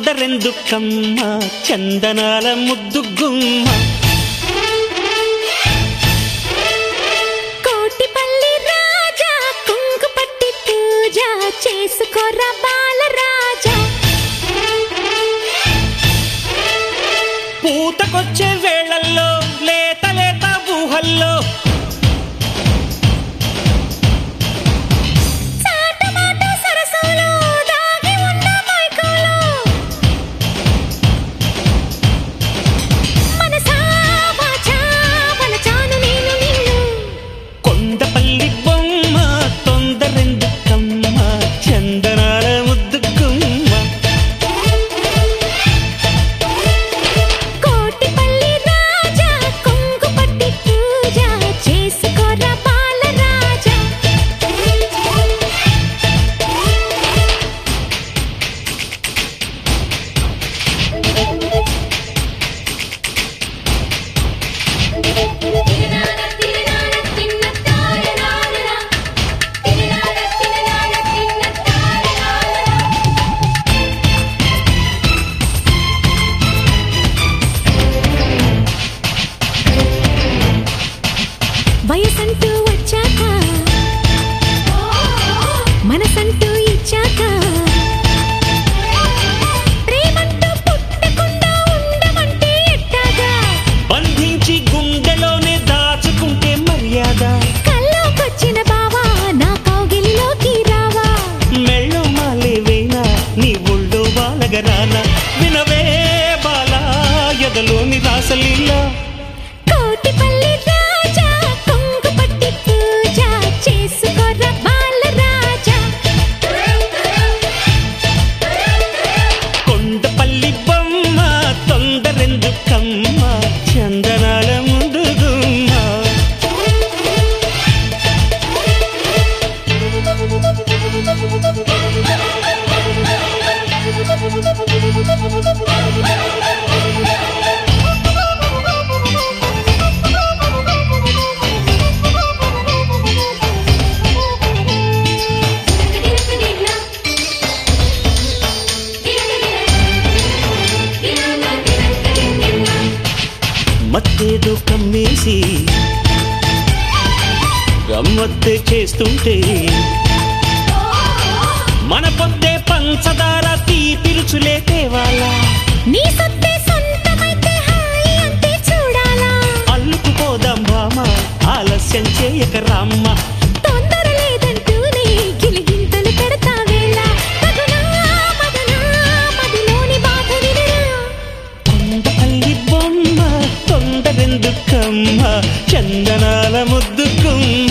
తొందరెందుకమ్మ చందనాల ముద్దు గుమ్మ కోటిపల్లి రాజా కుంకుపట్టి పూజ చేసుకోరా బాలరాజా పూతకొచ్చే వేళల్లో లేత లేత ఊహల్లో చాటమాట సరసంలో దాగి ఉన్న మైకంలో మనసా వాచా వలచాను నేను నిన్ను కొండపల్లి బొమ్మ తొందరెందుకమ్మ చందనాల ముద్దు గుమ్మ కోటిపల్లి రాజా కుంకుపట్టి పూజ చేసుకోరా బాలరాజా వయసంటూ వచ్చాక మనసంటూ ఇచ్చాక ప్రేమంటూ పుట్టకుండా ఉండమంటే ఎట్టాగా బంధించి గుండెలోనే దాచుకుంటే మర్యాద కల్లోకొచ్చిన బావా నా కౌగిలిలోకి రావా మెళ్ళో మాలేవేనా నీ ఒళ్ళో బాలగరానా వినవే బాలా ఎదలోని రాసలీలా కోటిపల్లి రాజా కొంగుపట్టి పూజ చేసుకోరా బాలరాజా కొండపల్లి బొమ్మ తొందరెందుకమ్మ చందనాల ముందు గుమ్మ మత్తేదో కమ్మేసి గమ్మత్తే చేస్తుంటే మన పొద్దే పంచదార తీపిరుచులే తేవాలా నీ సొత్తే సొంతమైతే హాయి అంతే చూడాలా అల్లుకుపోదాం బామ ఆలస్యం చేయక రామ్మ తొందర లేదంటూనే గిలిగింతలు పెడతా వేళ తగునా మదనా మదిలోని బాధ వినరా కొండపల్లి బొమ్మ తొందరెందుకమ్మ చందనాల ముద్దుకుమ్మ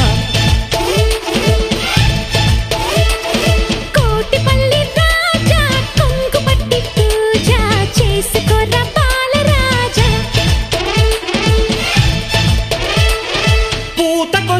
కోటిపల్లి రాజా కుంకుపట్టి పూజ చేసుకోరా బాలరాజా పూతకొచ్చే